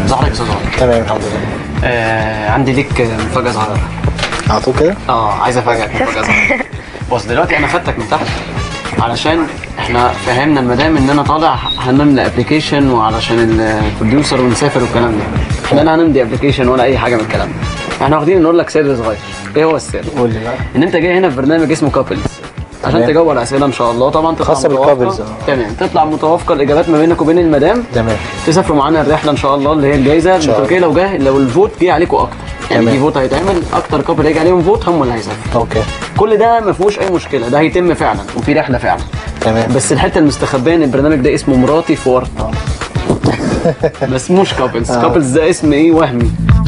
ظهرك يا استاذ عمر تمام الحمد لله آه عندي ليك مفاجاه صغيره على طول كده اه عايز افاجئك مفاجاه صغيره بص دلوقتي انا خدتك من تحت علشان احنا فهمنا المدام ان انا طالع هنملى ابلكيشن وعلشان البروديوسر ونسافر والكلام ده احنا لا هنمضي ابلكيشن ولا اي حاجه من الكلام ده احنا واخدين نقول لك سر صغير ايه هو السر؟ قول لي بقى ان انت جاي هنا في برنامج اسمه كابلز عشان تمام. تجاوب على اسئله ان شاء الله طبعا تطلع خاصة متوافقة. بالكابلز، اه. تمام تطلع متوافقه الاجابات ما بينك وبين المدام تمام تسافروا معانا الرحله ان شاء الله اللي هي الجايزه شاء الله. لتركيا لو جه لو الفوت جه عليكم اكتر يعني تمام. في فوت هيتعمل اكتر كابل هيجي عليهم فوت هم اللي هيسافروا اوكي كل ده ما فيهوش اي مشكله ده هيتم فعلا وفي رحله فعلا تمام بس الحته المستخبيه ان البرنامج ده اسمه مراتي في ورطه بس مش كابلز آه. كابلز ده اسم ايه وهمي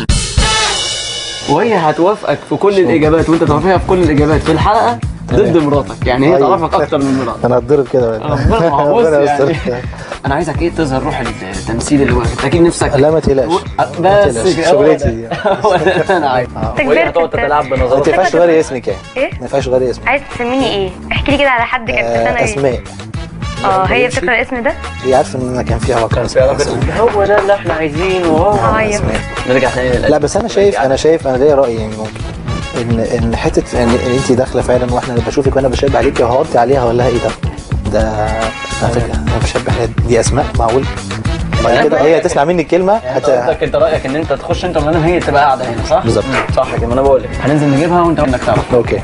وهي هتوافقك في كل الاجابات وانت توافقها في كل الاجابات في الحلقه ضد تمام. مراتك يعني هي أيوة. تعرفك اكتر من مراتك انا هتضرب كده بقى. ربنا ما هو بص ربنا يعني يستر. انا عايزك ايه تظهر روح التمثيل اللي جواك انت اكيد نفسك لا ما تقلقش بس تقلقش. كده، هو شغلتي ده. دي. هو ده اللي انا عايزه أنت وهي كبرت هتقعد أنت. تتلاعب ما بنظراتك ينفعش تغيري اسمك يعني ايه ما ينفعش تغيري اسمك عايز تسميني ايه احكي لي كده على حد كان في آه، ثانوي اسماء اه هي بتقرا الاسم ده هي عارفه ان انا كان في علاقه اسماء. هو ده اللي احنا عايزينه وهو طيب اسماء. نرجع تاني للأسئلة. لا بس انا شايف انا شايف انا ليا راي يعني ممكن ان ان حته ان, إن انت داخله فعلا واحنا بشوفك وانا بشبه عليكي وهوطي عليها ولا ايه ده ده على فكره انا بشبه عليها دي اسماء معقول بعد كده هي تسمع مني الكلمه يعني انت هت... قصدك انت رايك ان انت تخش انت ومنام هي تبقى قاعده هنا صح؟ بالظبط. مم، صح كده ما انا بقول لك هننزل نجيبها وانت انك تعرف اوكي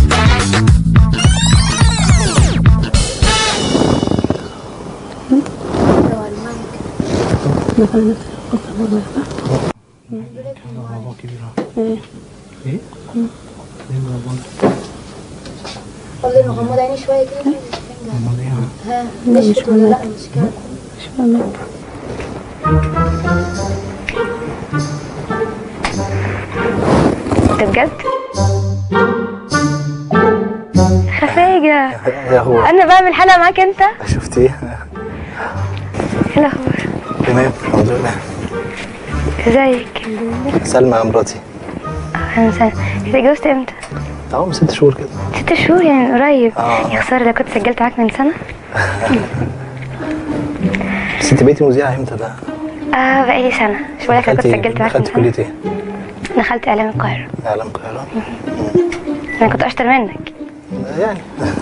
والله مغمض عيني شويه كده ها نشفت ولا لا مش كده انت بجد خفاجة يا هو انا بعمل حلقة معاك انت شفتي ايه ايه الاخبار تمام الحمد لله ازيك سلمى يا مراتي انا سنة انت اتجوزت امتى اهو من ست شهور كده ست شهور يعني من قريب آه. يا خسارة لو كنت سجلت معاك من سنة بس انت بقيتي مذيعه امتى بقى؟ اه بقالي سنة مش بقولك لو كنت دخلتي سجلت معاك من دخلتي كليه سنة ايه؟ دخلت اعلام القاهرة اعلام القاهره انا كنت اشطر منك يعني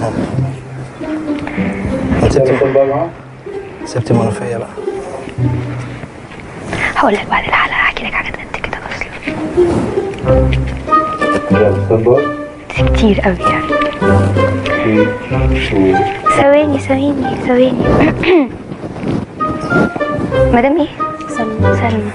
سبتي سبتي المنوفيه بقى هقول لك بعد الحلقة احكي لك حاجات قد كده اصلا بس كتير قوي يعني ثواني ثواني ثواني مدام ايه؟ سلمى سلمى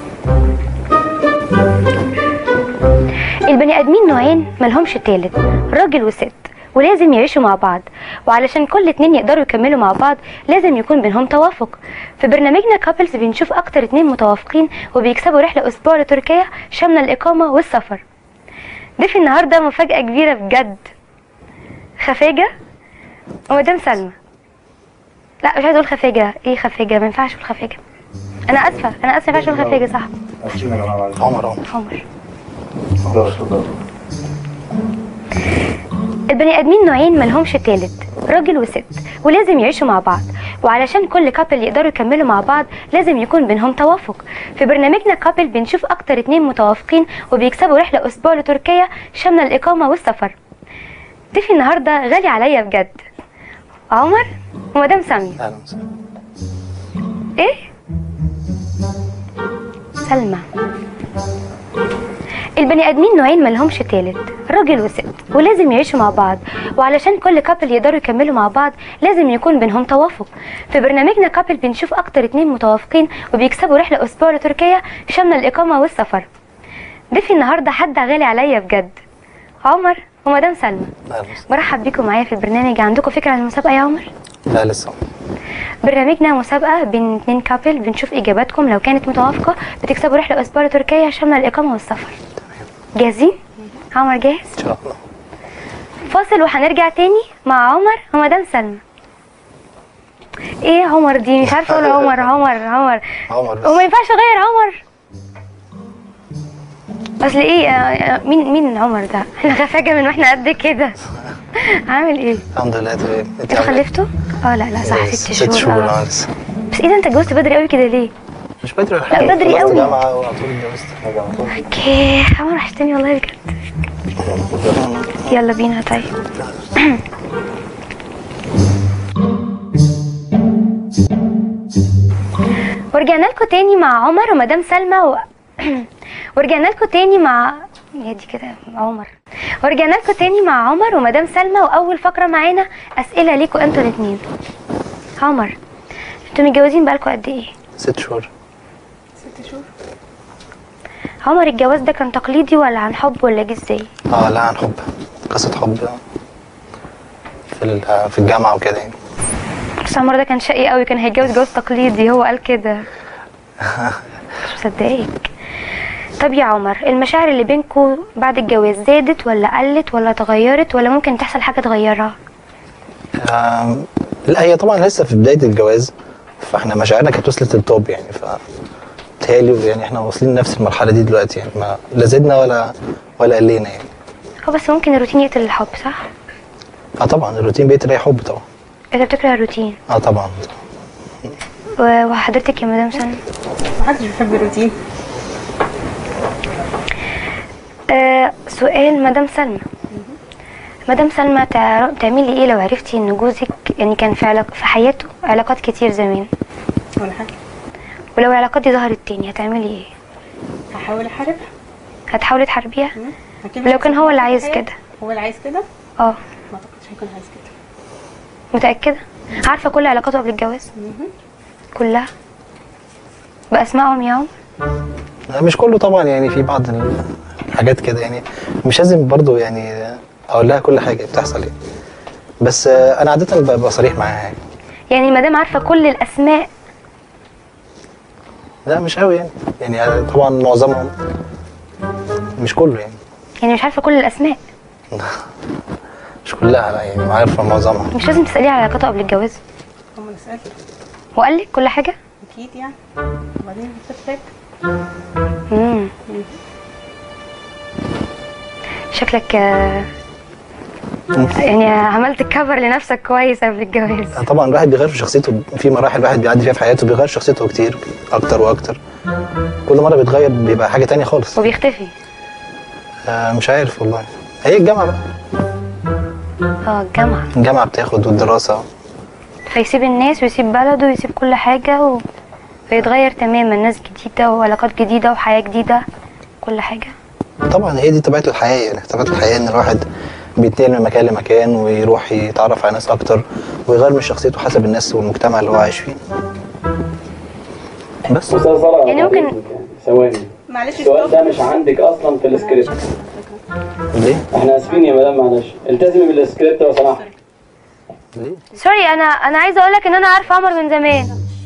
البني ادمين نوعين ملهمش تالت راجل وست ولازم يعيشوا مع بعض وعلشان كل اتنين يقدروا يكملوا مع بعض لازم يكون بينهم توافق في برنامجنا كابلز بنشوف اكتر اتنين متوافقين وبيكسبوا رحلة اسبوع لتركيا شاملة الاقامة والسفر ضيفي النهارده مفاجأة كبيرة بجد خفاجة ومدام سلمى لا مش عايزة اقول خفاجة ايه خفاجة ما ينفعش اقول خفاجة انا اسفة انا اسفة ما ينفعش اقول خفاجة صح عمر عمر عمر البني ادمين نوعين ملهمش تالت راجل وست ولازم يعيشوا مع بعض وعلشان كل كابل يقدروا يكملوا مع بعض لازم يكون بينهم توافق في برنامجنا كابل بنشوف اكتر اتنين متوافقين وبيكسبوا رحلة اسبوع لتركيا شاملة الاقامة والسفر ضيفي النهاردة غالي عليا بجد عمر ومدام سامية اهلا وسهلا ايه سلمى البني ادمين نوعين ملهمش تالت راجل وست ولازم يعيشوا مع بعض وعلشان كل كابل يقدروا يكملوا مع بعض لازم يكون بينهم توافق في برنامجنا كابل بنشوف اكتر اتنين متوافقين وبيكسبوا رحلة اسبوع لتركيا شاملة الاقامة والسفر ضيفي النهاردة حد غالي عليا بجد عمر ومدام سلمى اهلا وسهلا برحب بيكم معايا في البرنامج عندكم فكرة عن المسابقة يا عمر لا لسه برنامجنا مسابقة بين اتنين كابل بنشوف إجاباتكم لو كانت متوافقة بتكسبوا رحلة أسبوع لتركيا شاملة الإقامة والسفر جاهزين؟ عمر جاهز؟ ان شاء الله فاصل وهنرجع تاني مع عمر ومدام سلمى ايه عمر دي مش عارفه اقول عمر عمر عمر عمر بس وما ينفعش اغير عمر اصل ايه آه، آه، مين مين عمر ده احنا خفاجه من واحنا قد كده عامل ايه الحمد لله تمام انت انتوا عاملة إيه؟ خلفتوا اه لا لا صح آه، ست ست شهور شهور آه. اه لسه بس ايه ده انت اتجوزت بدري قوي كده ليه مش بدري ولا حاجه لا، بدري خلصت قوي. جامعه وعلى طول اتجوزت اوكي عمر وحشتني والله بجد يلا بينا طيب ورجعنا لكم تاني مع عمر ومدام سلمى و... ورجعنا لكم تاني مع يا دي كده عمر ورجعنا لكم تاني مع عمر ومدام سلمى واول فقره معانا اسئله ليكم انتوا الاثنين عمر انتوا متجوزين بقالكم قد ايه ست شهور عمر الجواز ده كان تقليدي ولا عن حب ولا جه ازاي اه لا عن حب قصه حب في ال- في الجامعه وكده يعني بس عمر ده كان شقي قوي كان هيتجوز جواز تقليدي هو قال كده مش مصدقاك طب يا عمر المشاعر اللي بينكوا بعد الجواز زادت ولا قلت ولا اتغيرت ولا ممكن تحصل حاجه تغيرها آم، لا هي طبعا لسه في بدايه الجواز فاحنا مشاعرنا كانت وصلت للتوب يعني ف بتهيألي يعني احنا واصلين لنفس المرحله دي دلوقتي يعني ما لا زدنا ولا ولا قلينا يعني هو بس ممكن الروتين يقتل الحب صح اه طبعا الروتين بيقتل اي حب طبعا انت بتكره الروتين اه طبعا و- وحضرتك يا مدام سلمى محدش بيحب الروتين آه سؤال مدام سلمى مدام سلمى تع- تعملي ايه لو عرفتي ان جوزك يعني كان في علاق في حياته علاقات كتير زمان ولا حاجه ولو العلاقات دي ظهرت تاني هتعملي ايه هحاول احاربها هتحاولي تحاربيها أكيد لو مش كان هو اللي عايز هيحارب. كده هو اللي عايز كده اه ما اعتقدش هيكون عايز كده متأكدة عارفة كل علاقاته قبل الجواز كلها بأسمائهم يا عمر لا، مش كله طبعا يعني في بعض ال- الحاجات كده يعني مش لازم برضو يعني اقول لها كل حاجه بتحصل يعني بس آه، انا عاده ببقى صريح معاها يعني يعني مدام عارفة كل الأسماء لا مش قوي يعني يعني آه، طبعا معظمهم مش كله يعني يعني مش عارفة كل الأسماء مش كلها لا يعني عارفه معظمها مش لازم تسأليه على علاقاته قبل الجواز هم اللي سالت وقال لك كل حاجة اكيد يعني وبعدين بتفرق مم. شكلك آه، يعني عملت كفر لنفسك كويس قبل الجواز طبعا الواحد بيغير في شخصيته في مراحل الواحد بيعدي فيها في حياته بيغير شخصيته كتير اكتر واكتر كل مره بيتغير بيبقى حاجه تانية خالص وبيختفي آه مش عارف والله هي الجامعه بقى اه الجامعة الجامعه بتاخد والدراسه فيسيب الناس ويسيب بلده ويسيب كل حاجة و... ويتغير تماما ناس جديدة وعلاقات جديدة وحياة جديدة كل حاجة طبعا هي دي طبيعه الحياه يعني طبيعه الحياه ان الواحد بيتنقل من مكان لمكان ويروح يتعرف على ناس اكتر ويغير من شخصيته حسب الناس والمجتمع اللي هو عايش فيه بس يعني ممكن ثواني معلش السؤال ده مش عندك اصلا في السكريبت ليه؟ احنا اسفين يا مدام معلش التزمي بالسكريبت لو سمحت ليه؟ سوري انا انا عايزه اقول لك ان انا عارفه عمر من زمان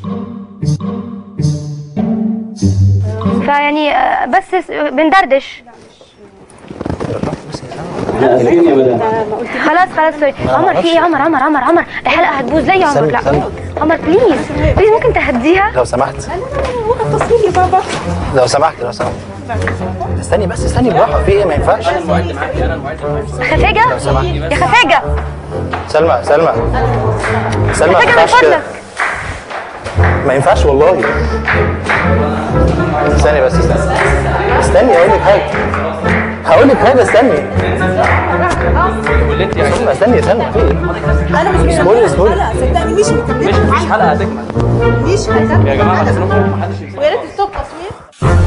فيعني آه، بس س- بندردش احنا اسفين يا مدام خلاص خلاص سوري عمر في ايه عمر عمر عمر عمر الحلقه هتبوظ ليه يا عمر سلمى، لا سلمى. عمر بليز بليز ممكن تهديها لو سمحت التصوير يا بابا لو سمحت لو سمحت استني بس استني بالراحه في ايه ما ينفعش خفاجه يا خفاجه سلمى سلمى سلمى ما خفاجه من ينفعش كده فضلك ما ينفعش والله استني بس استني استني اقول لك حاجه هقول لك حاجه استني سلمى استني استني في ايه؟ انا مش اسمولي اسمولي صدقني مش مكمله مش مفيش حلقه هتكمل مش هكمل يا جماعه حسنكم محدش ويا ريت الصوت تصوير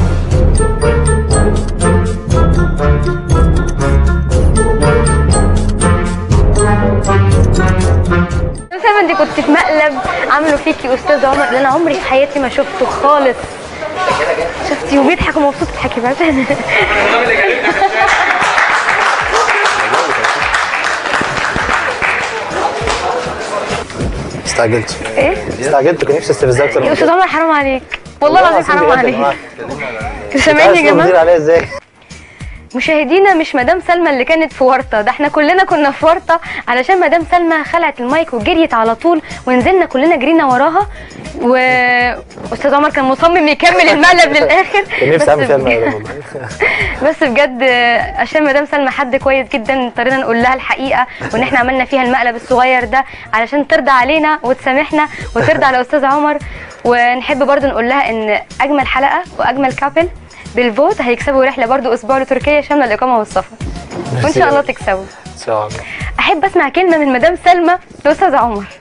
فاهمه انت كنت في مقلب عملوا فيكي استاذ عمر اللي انا عمري في حياتي ما شفته خالص شفتي وبيضحك ومبسوط تضحكي بس استعجلت ايه استعجلت كان نفسي استفزها اكتر يا من استاذ كده عمر حرام عليك والله العظيم حرام بجد يا عليك جماعة. انتوا سامعيني يا عارف جماعه مدير عليا ازاي مشاهدينا مش مدام سلمى اللي كانت في ورطه ده احنا كلنا كنا في ورطه علشان مدام سلمى خلعت المايك وجريت على طول ونزلنا كلنا جرينا وراها واستاذ عمر كان مصمم يكمل المقلب للاخر كان نفسي اعمل فيها بس المقلب بجد- والله بس بجد آه، عشان مدام سلمى حد كويس جدا اضطرينا نقول لها الحقيقه وان احنا عملنا فيها المقلب الصغير ده علشان ترضى علينا وتسامحنا وترضى على استاذ عمر ونحب برضو نقول لها ان اجمل حلقه واجمل كابل بالفوت هيكسبوا رحله برضو اسبوع لتركيا شامله الاقامه والسفر وان شاء الله تكسبوا ان شاء الله احب اسمع كلمه من مدام سلمى لاستاذ عمر